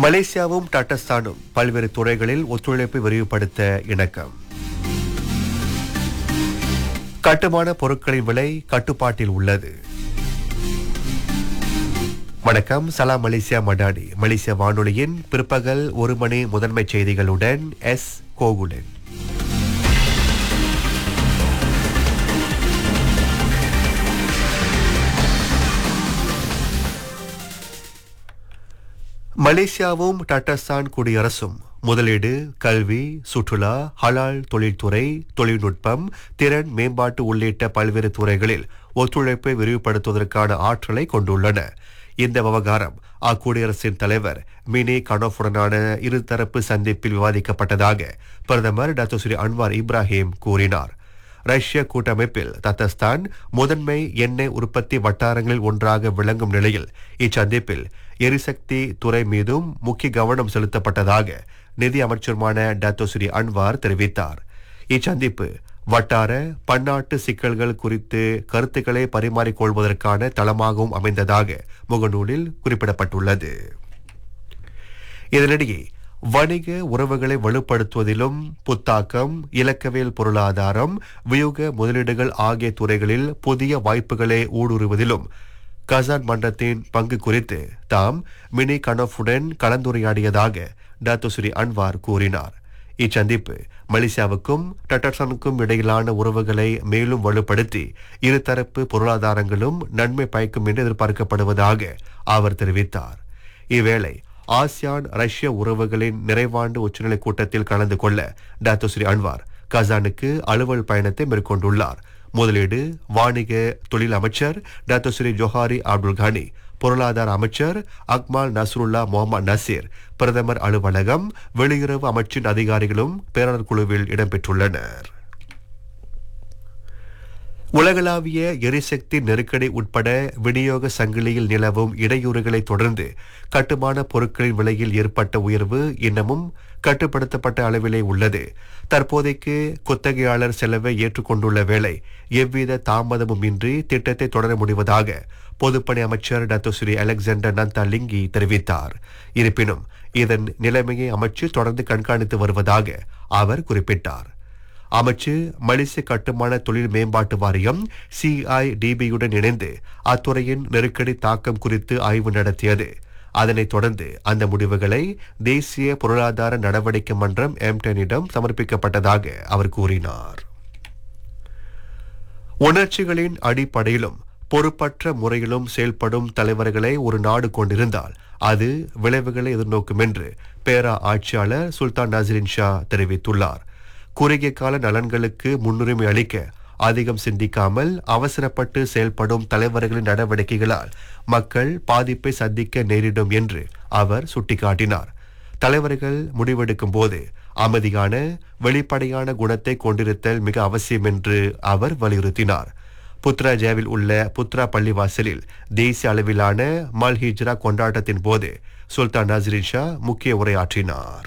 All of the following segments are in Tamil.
மலேசியாவும் டாட்டஸ்தானும் பல்வேறு துறைகளில் ஒத்துழைப்பை விரிவுபடுத்த இணக்கம் கட்டுமான பொருட்களின் விலை கட்டுப்பாட்டில் உள்ளது வணக்கம் சலாம் மலேசியா மடாடி மலேசிய வானொலியின் பிற்பகல் ஒரு மணி முதன்மை செய்திகளுடன் எஸ் கோகுலன் மலேசியாவும் டாட்டஸ்தான் குடியரசும் முதலீடு கல்வி சுற்றுலா ஹலால் தொழில்துறை தொழில்நுட்பம் திறன் மேம்பாட்டு உள்ளிட்ட பல்வேறு துறைகளில் ஒத்துழைப்பை விரிவுபடுத்துவதற்கான ஆற்றலை கொண்டுள்ளன இந்த விவகாரம் அக்குடியரசின் தலைவர் மினி கனோஃபுடனான இருதரப்பு சந்திப்பில் விவாதிக்கப்பட்டதாக பிரதமர் டாக்டர் ஸ்ரீ அன்வார் இப்ராஹிம் கூறினார் ரஷ்ய கூட்டமைப்பில் தத்தஸ்தான் முதன்மை எண்ணெய் உற்பத்தி வட்டாரங்களில் ஒன்றாக விளங்கும் நிலையில் இச்சந்திப்பில் எரிசக்தி துறை மீதும் முக்கிய கவனம் செலுத்தப்பட்டதாக நிதி அமைச்சருமான டாக்டர் ஸ்ரீ அன்வார் தெரிவித்தார் இச்சந்திப்பு வட்டார பன்னாட்டு சிக்கல்கள் குறித்து கருத்துக்களை பரிமாறிக்கொள்வதற்கான தளமாகவும் அமைந்ததாக முகநூலில் குறிப்பிடப்பட்டுள்ளது இதனிடையே வணிக உறவுகளை வலுப்படுத்துவதிலும் புத்தாக்கம் இலக்கவியல் பொருளாதாரம் வியூக முதலீடுகள் ஆகிய துறைகளில் புதிய வாய்ப்புகளை ஊடுருவதிலும் கசான் மன்றத்தின் பங்கு குறித்து தாம் மினி கனோஃபுடன் கலந்துரையாடியதாக டாக்டர் ஸ்ரீ அன்வார் கூறினார் இச்சந்திப்பு மலேசியாவுக்கும் டட்டர்சனுக்கும் இடையிலான உறவுகளை மேலும் வலுப்படுத்தி இருதரப்பு பொருளாதாரங்களும் நன்மை பயக்கும் என்று எதிர்பார்க்கப்படுவதாக அவர் தெரிவித்தார் இவ்வேளை ஆசியான் ரஷ்ய உறவுகளின் நிறைவாண்டு உச்சநிலை கூட்டத்தில் கலந்து கொள்ள டாக்டர் ஸ்ரீ அன்வார் கசானுக்கு அலுவல் பயணத்தை மேற்கொண்டுள்ளார் முதலீடு வாணிக தொழில் அமைச்சர் doctor Seri Johari Abdul Ghani பொருளாதார அமைச்சர் அக்மால் நஸ்ருல்லா முகமது நசீர் பிரதமர் அலுவலகம் வெளியுறவு அமைச்சின் அதிகாரிகளும் பேராளர் குழுவில் இடம்பெற்றுள்ளனர் உலகளாவிய எரிசக்தி நெருக்கடி உட்பட விநியோக சங்கிலியில் நிலவும் இடையூறுகளை தொடர்ந்து கட்டுமான பொருட்களின் விலையில் ஏற்பட்ட உயர்வு இன்னமும் கட்டுப்படுத்தப்பட்ட அளவிலே உள்ளது தற்போதைக்கு குத்தகையாளர் செலவை ஏற்றுக்கொண்டுள்ள வேளை எவ்வித தாமதமும் இன்றி திட்டத்தை தொடர முடிவதாக பொதுப்பணி அமைச்சர் டாக்டர் ஸ்ரீ அலெக்சாண்டர் நந்தா லிங்கி தெரிவித்தார் இருப்பினும் இதன் நிலைமையை அமைச்சு தொடர்ந்து கண்காணித்து வருவதாக அவர் குறிப்பிட்டார் அமைச்சு மலேசிய கட்டுமான தொழில் மேம்பாட்டு வாரியம் சிஐடிபியுடன் இணைந்து அத்துறையின் நெருக்கடி தாக்கம் குறித்து ஆய்வு நடத்தியது அதனைத் தொடர்ந்து அந்த முடிவுகளை தேசிய பொருளாதார நடவடிக்கை மன்றம் எம்டனிடம் சமர்ப்பிக்கப்பட்டதாக அவர் கூறினார் உணர்ச்சிகளின் அடிப்படையிலும் பொறுப்பற்ற முறையிலும் செயல்படும் தலைவர்களை ஒரு நாடு கொண்டிருந்தால் அது விளைவுகளை எதிர்நோக்கும் என்று பேரா ஆட்சியாளர் சுல்தான் நசரின் ஷா தெரிவித்துள்ளார் குறுகிய கால நலன்களுக்கு முன்னுரிமை அளிக்க அதிகம் சிந்திக்காமல் அவசரப்பட்டு செயல்படும் தலைவர்களின் நடவடிக்கைகளால் மக்கள் பாதிப்பை சந்திக்க நேரிடும் என்று அவர் சுட்டிக்காட்டினார் தலைவர்கள் முடிவெடுக்கும் போது அமைதியான வெளிப்படையான குணத்தை கொண்டிருத்தல் மிக அவசியம் என்று அவர் வலியுறுத்தினார் புத்ராஜாவில் உள்ள புத்ரா பள்ளிவாசலில் தேசிய அளவிலான மல் ஹிஜ்ரா கொண்டாட்டத்தின் போது சுல்தான் நசரின் ஷா முக்கிய உரையாற்றினார்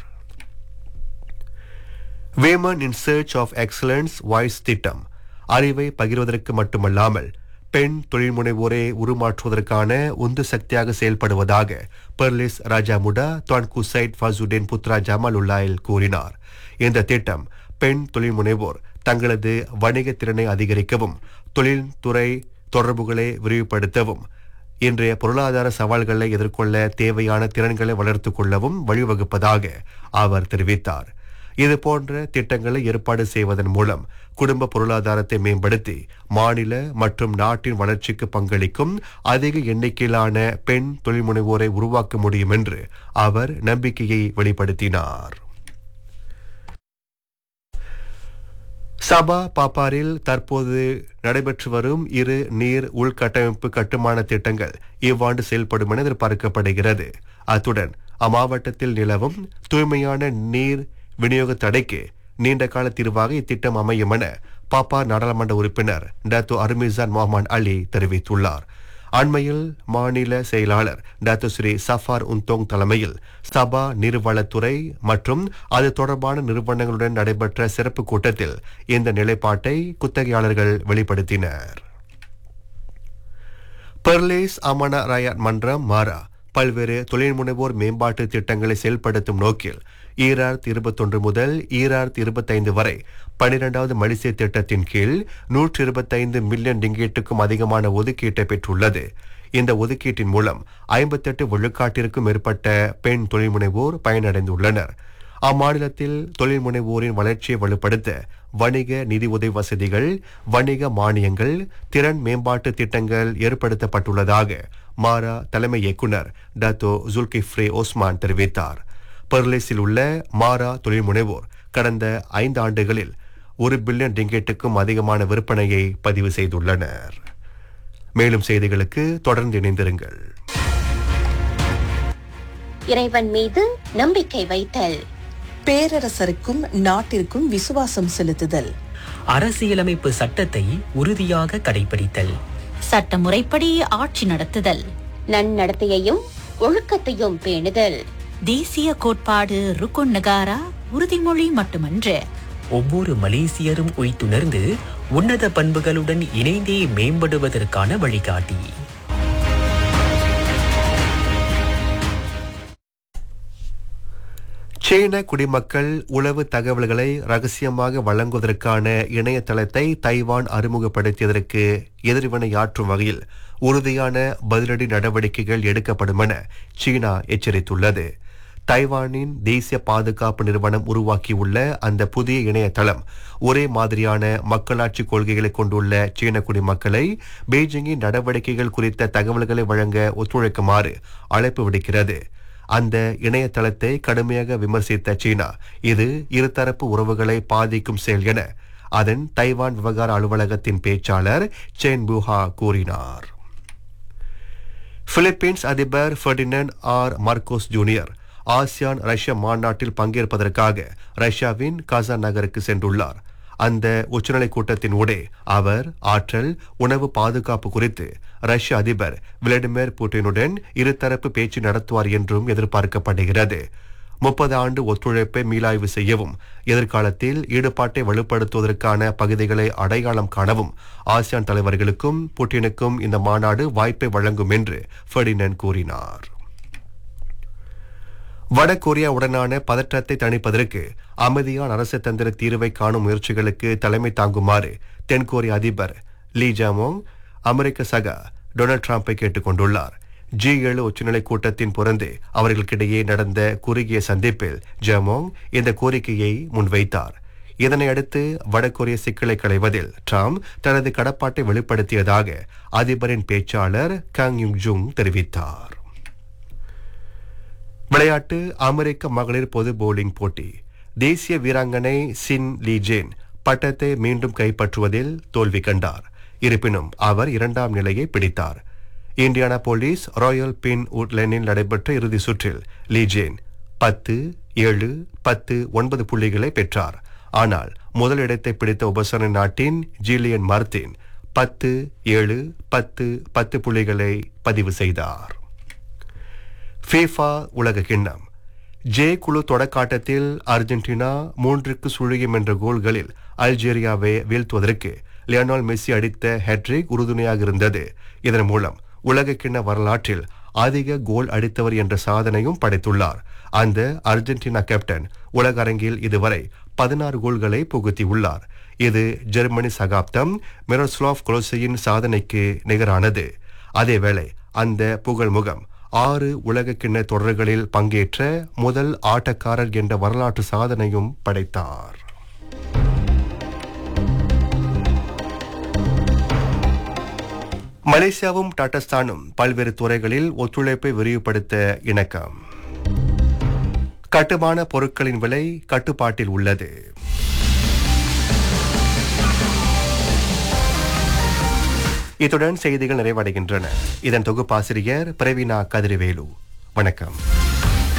வேமன் இன் சர்ச் ஆஃப் எக்ஸலன்ஸ் வாய்ஸ் திட்டம் அறிவை பகிர்வதற்கு மட்டுமல்லாமல் பெண் தொழில்முனைவோரை உருமாற்றுவதற்கான உந்து சக்தியாக செயல்படுவதாக Perlis Raja Muda Tuan Syed Faizuddin Putra Jamalullail கூறினார் இந்த திட்டம் பெண் தொழில்முனைவோர் தங்களது வணிக திறனை அதிகரிக்கவும் தொழில்துறை தொடர்புகளை விரிவுபடுத்தவும் இன்றைய பொருளாதார சவால்களை எதிர்கொள்ள தேவையான திறன்களை வளர்த்துக் கொள்ளவும் வழிவகுப்பதாக அவர் தெரிவித்தார் இது போன்ற திட்டங்களை ஏற்பாடு செய்வதன் மூலம் குடும்ப பொருளாதாரத்தை மேம்படுத்தி மாநில மற்றும் நாட்டின் வளர்ச்சிக்கு பங்களிக்கும் அதிக எண்ணிக்கையிலான பெண் தொழில்முனைவோரை உருவாக்க முடியும் என்று அவர் நம்பிக்கையை வெளிப்படுத்தினார் சபா பாப்பாரில் தற்போது நடைபெற்று வரும் இரு நீர் உள்கட்டமைப்பு கட்டுமான திட்டங்கள் இவ்வாண்டு செயல்படும் என எதிர்பார்க்கப்படுகிறது அத்துடன் அம்மாவட்டத்தில் நிலவும் தூய்மையான நீர் விநியோக தடைக்கு நீண்ட கால தீர்வாக இத்திட்டம் அமையும் என பாப்பா நாடாளுமன்ற உறுப்பினர் டாத்தோ அர்மிசான் முகமது அலி தெரிவித்துள்ளார் அண்மையில் மாநில செயலாளர் டாக்டர் ஸ்ரீ சஃபார் உந்தோங் தலைமையில் சபா நீர்வளத்துறை மற்றும் அது தொடர்பான நிறுவனங்களுடன் நடைபெற்ற சிறப்பு கூட்டத்தில் இந்த நிலைப்பாட்டை குத்தகையாளர்கள் வெளிப்படுத்தினர் பெர்லேஸ் அமன ராயட் மன்றம் மாரா பல்வேறு தொழில் முனைவோர் மேம்பாட்டு திட்டங்களை செயல்படுத்தும் நோக்கில் ஈராயிரத்தி இருபத்தொன்று முதல் ஈராயிரத்தி இருபத்தைந்து வரை பனிரெண்டாவது மலிசே திட்டத்தின் கீழ் நூற்றி இருபத்தைந்து மில்லியன் டிங்கேட்டுக்கும் அதிகமான ஒதுக்கீட்டை பெற்றுள்ளது இந்த ஒதுக்கீட்டின் மூலம் ஐம்பத்தெட்டு விழுக்காட்டிற்கும் மேற்பட்ட பெண் தொழில் முனைவோர் பயனடைந்துள்ளனர் அம்மாநிலத்தில் தொழில் முனைவோரின் வளர்ச்சியை வலுப்படுத்த வணிக நிதி உதவி வசதிகள் வணிக மானியங்கள் திறன் மேம்பாட்டு திட்டங்கள் ஏற்படுத்தப்பட்டுள்ளதாக மாரா தலைமை இயக்குனர் டத்தோ ஜுல்கிஃப்ரே ஓஸ்மான் தெரிவித்தார் பெர்லிஸில் உள்ள மாரா தொழில் முனைவோர் கடந்த ஐந்து ஆண்டுகளில் ஒரு பில்லியன் டிங்கெட்டுக்கும் அதிகமான விற்பனையை பதிவு செய்துள்ளனர் மேலும் செய்திகளுக்கு தொடர்ந்து இணைந்திருங்கள் இறைவன் மீது நம்பிக்கை வைத்தல் பேரரசருக்கும் நாட்டிற்கும் விசுவாசம் செலுத்துதல் அரசியலமைப்பு சட்டத்தை உறுதியாக கடைபிடித்தல் சட்டமுறைப்படி ஆட்சி நடத்துதல் நன்னடத்தையையும் ஒழுக்கத்தையும் பேணுதல் தேசிய கோட்பாடு ருக்குன் நகாரா உறுதிமொழி மட்டுமன்று ஒவ்வொரு மலேசியரும் உய்த்துணர்ந்து உன்னத பண்புகளுடன் இணைந்தே மேம்படுவதற்கான வழிகாட்டி சீன குடிமக்கள் உளவு தகவல்களை ரகசியமாக வழங்குவதற்கான இணையதளத்தை தைவான் அறிமுகப்படுத்தியதற்கு எதிர்வினையாற்றும் வகையில் உறுதியான பதிலடி நடவடிக்கைகள் எடுக்கப்படும் என சீனா எச்சரித்துள்ளது தைவானின் தேசிய பாதுகாப்பு நிறுவனம் உருவாக்கியுள்ள அந்த புதிய இணையதளம் ஒரே மாதிரியான மக்களாட்சி கொள்கைகளை கொண்டுள்ள சீன குடிமக்களை பெய்ஜிங்கின் நடவடிக்கைகள் குறித்த தகவல்களை வழங்க ஒத்துழைக்குமாறு அழைப்பு விடுக்கிறது அந்த இணையதளத்தை கடுமையாக விமர்சித்த சீனா இது இருதரப்பு உறவுகளை பாதிக்கும் செயல் என அதன் தைவான் விவகார அலுவலகத்தின் பேச்சாளர் சென் புஹா கூறினார் பிலிப்பீன்ஸ் அதிபர் Ferdinand R Marcos Junior ASEAN ரஷ்ய மாநாட்டில் பங்கேற்பதற்காக ரஷ்யாவின் கசான் நகருக்கு சென்றுள்ளார் அந்த உச்சநிலை கூட்டத்தின் ஊடே அவர் ஆற்றல் உணவு பாதுகாப்பு குறித்து ரஷ்ய அதிபர் விளாடிமிர் புட்டினுடன் இருதரப்பு பேச்சு நடத்துவார் என்றும் எதிர்பார்க்கப்படுகிறது முப்பது ஆண்டு ஒத்துழைப்பை மீளாய்வு செய்யவும் எதிர்காலத்தில் ஈடுபாட்டை வலுப்படுத்துவதற்கான பகுதிகளை அடையாளம் காணவும் ஆசியான் தலைவர்களுக்கும் புட்டினுக்கும் இந்த மாநாடு வாய்ப்பை வழங்கும் என்று ஃபெர்டினன் கூறினார் வடகொரியாவுடனான பதற்றத்தை தணிப்பதற்கு அமைதியான அரசு தந்திர தீர்வை காணும் முயற்சிகளுக்கு தலைமை தாங்குமாறு தென்கொரிய அதிபர் லீ ஜாமோங் அமெரிக்க சகா டொனால்ட் ட்ரம்பை கேட்டுக் கொண்டுள்ளார் ஜி ஏழு உச்சநிலை கூட்டத்தின் புறந்தே அவர்களுக்கிடையே நடந்த குறுகிய சந்திப்பில் ஜாமோங் இந்த கோரிக்கையை முன்வைத்தார் இதனை அடுத்து வடகொரிய சிக்கலை களைவதில் ட்ரம்ப் தனது கடப்பாட்டை வெளிப்படுத்தியதாக அதிபரின் பேச்சாளர் கங் யுங் ஜுங் தெரிவித்தார் விளையாட்டு அமெரிக்க மகளிர் பொது போலிங் போட்டி தேசிய வீராங்கனை சின் லீஜேன் பட்டத்தை மீண்டும் கைப்பற்றுவதில் தோல்வி கண்டார் இருப்பினும் அவர் இரண்டாம் நிலையை பிடித்தார் இந்தியானா போலீஸ் ராயல் பின் உட்லனில் நடைபெற்ற இறுதி சுற்றில் லீஜேன் பத்து ஏழு பத்து ஒன்பது புள்ளிகளை பெற்றார் ஆனால் முதல் இடத்தை பிடித்த உபசரண நாட்டின் ஜீலியன் மார்டின் பத்து ஏழு பத்து பத்து புள்ளிகளை பதிவு செய்தார் ஃபீஃபா உலக கிண்ணம் ஜே குழு தொடக்காட்டத்தில் அர்ஜென்டினா மூன்றுக்கு சுழியம் என்ற கோல்களில் அல்ஜீரியாவை வீழ்த்துவதற்கு லியோனால் மெஸ்ஸி அடித்த ஹேட்ரிக் உறுதுணையாக இருந்தது இதன் மூலம் உலக கிண்ண வரலாற்றில் அதிக கோல் அடித்தவர் என்ற சாதனையும் படைத்துள்ளார் அந்த அர்ஜென்டினா கேப்டன் உலக அரங்கில் இதுவரை பதினாறு கோல்களை புகுத்தியுள்ளார் இது ஜெர்மனி சகாப்தம் மிரோஸ்லாவ் குலோசையின் சாதனைக்கு நிகரானது அதேவேளை அந்த புகழ்முகம் ஆறு உலக கிண்ண தொடர்களில் பங்கேற்ற முதல் ஆட்டக்காரர் என்ற வரலாற்று சாதனையும் படைத்தார் மலேசியாவும் டாட்டஸ்தானும் பல்வேறு துறைகளில் ஒத்துழைப்பை விரிவுபடுத்த இணக்கம் கட்டுமான பொருட்களின் விலை கட்டுப்பாட்டில் உள்ளது இத்துடன் செய்திகள் நிறைவடைகின்றன இதன் தொகுப்பாசிரியர் பிரவீனா கதிர்வேலு வணக்கம்